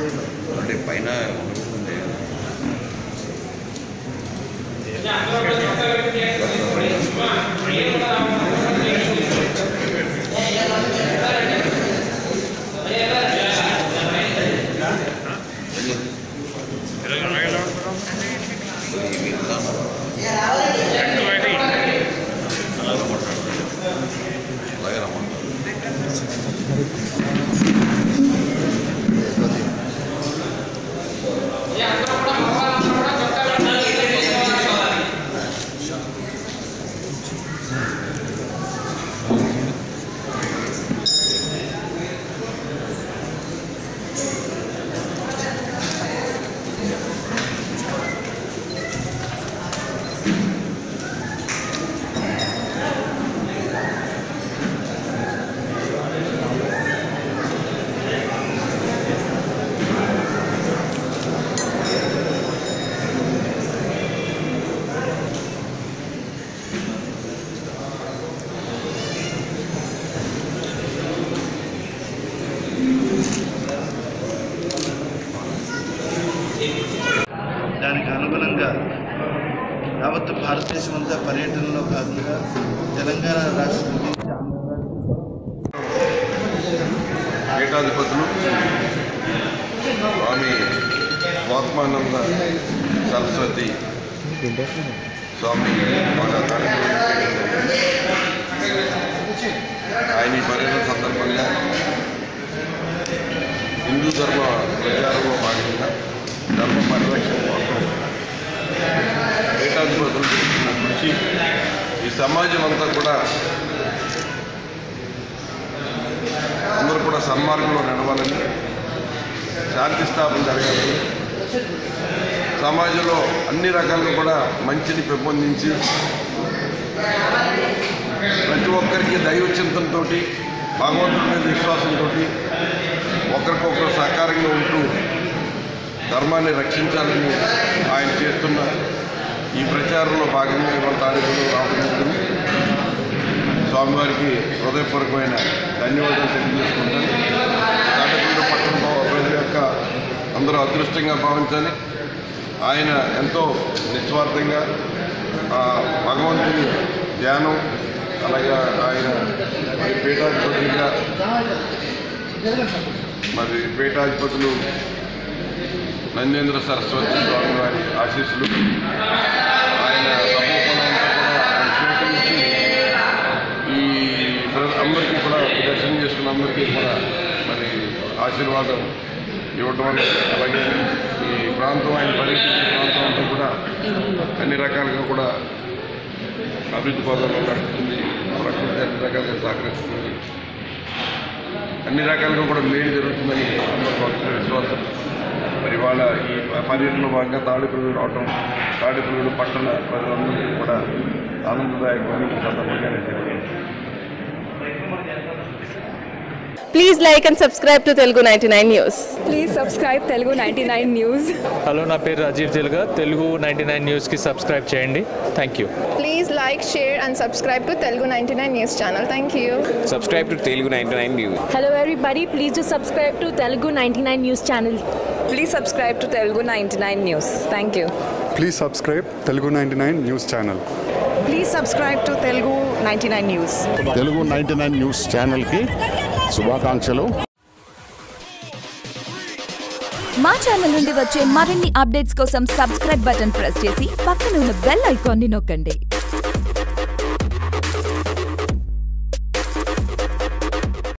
అంటే పైన ఉంటుంది అలాగే రమ్మంటారు దానికి అనుగుణంగా యావత్ భారతదేశం అంతా పర్యటనలో భాగంగా తెలంగాణ రాష్ట్రం నుంచి ఆంధ్ర పీఠాధిపతులు స్వామి స్వాత్మానంద సరస్వతి స్వామి బాగా కార్యక్రమం ఆయన ఈ పర్యటన సందర్భంగా హిందూ ధర్మ ప్రచారంలో భాగంగా ధర్మ పరిరక్షణ కోసం పీఠాధిపతులు చేస్తున్న కృషి ఈ సమాజం అంతా కూడా అందరూ కూడా సన్మార్గంలో నడవాలని శాంతి స్థాపన జరగాలని సమాజంలో అన్ని రకాలుగా కూడా మంచిని పెంపొందించి ప్రతి ఒక్కరికి దైవ చింతనతో భగవంతుడి మీద విశ్వాసంతో ఒకరికొకరు సహకారంగా ఉంటూ ధర్మాన్ని రక్షించాలని ఆయన చేస్తున్న ఈ ప్రచారంలో భాగంగా ఇవాళ తారీఖులో రావడం జరిగింది స్వామివారికి హృదయపూర్వకమైన ధన్యవాదాలు తెలియజేసుకుంటాను తాటపల్లి పట్టణ ప్రజల యొక్క అందరూ అదృష్టంగా భావించాలి ఆయన ఎంతో నిస్వార్థంగా ఆ, భగవంతుని ధ్యానం అలాగే ఆయన మరి పీఠాధిపతులుగా మరి పీఠాధిపతులు నందేంద్ర సరస్వతి స్వామి వారి ఆశీస్సులు ఆయన తపోఫలంతా కూడా ఆయన స్వీకరించి ఈ ప్ర- అందరికీ కూడా దర్శనం చేసుకున్న అందరికీ కూడా మరి ఆశీర్వాదం ఇవ్వటం అనేది అలాగే ఈ ప్రాంతం ఆయన పర్యటించిన ప్రాంతం అంతా కూడా అన్ని రకాలుగా కూడా అభివృద్ధి పదంలో నడుస్తుంది ప్రకృతి అన్ని రకాలుగా సహకరిస్తుంది అన్ని రకాలుగా కూడా మేలు జరుగుతుందని అందరూ భక్తుల విశ్వాసం మరి వాళ్ళ ఈ పర్యటనలో భాగంగా తాడిపల్లి రావటం తాడిపల్లి పట్టణ ప్రజలందరికీ కూడా ఆనందదాయకమని ఈ సందర్భంగా నేను తెలియజేస్తున్నాను. Please like and subscribe to Telugu 99 News. Please subscribe Telugu ninety nine news hello నా పేరు రాజీవ్ తెలుగా తెలుగు నైంటీ నైన్ న్యూస్కి సబ్స్క్రైబ్ చేయండి thank you Please like, share, and subscribe to Telugu 99 News channel. Thank you. subscribe to Telugu 99 News. Hello everybody, please do subscribe to Telugu 99 News channel. Please subscribe to Telugu ninety nine news thank you please subscribe Telugu ninety nine news channel please subscribe to Telugu ninety nine news Telugu ninety nine news ఛానల్కి శుభాకాంక్షలు మా channel నుండి వచ్చే మరిన్ని updates కోసం subscribe button press చేసి పక్కన ఉన్న బెల్ ఐకాన్ని నొక్కండి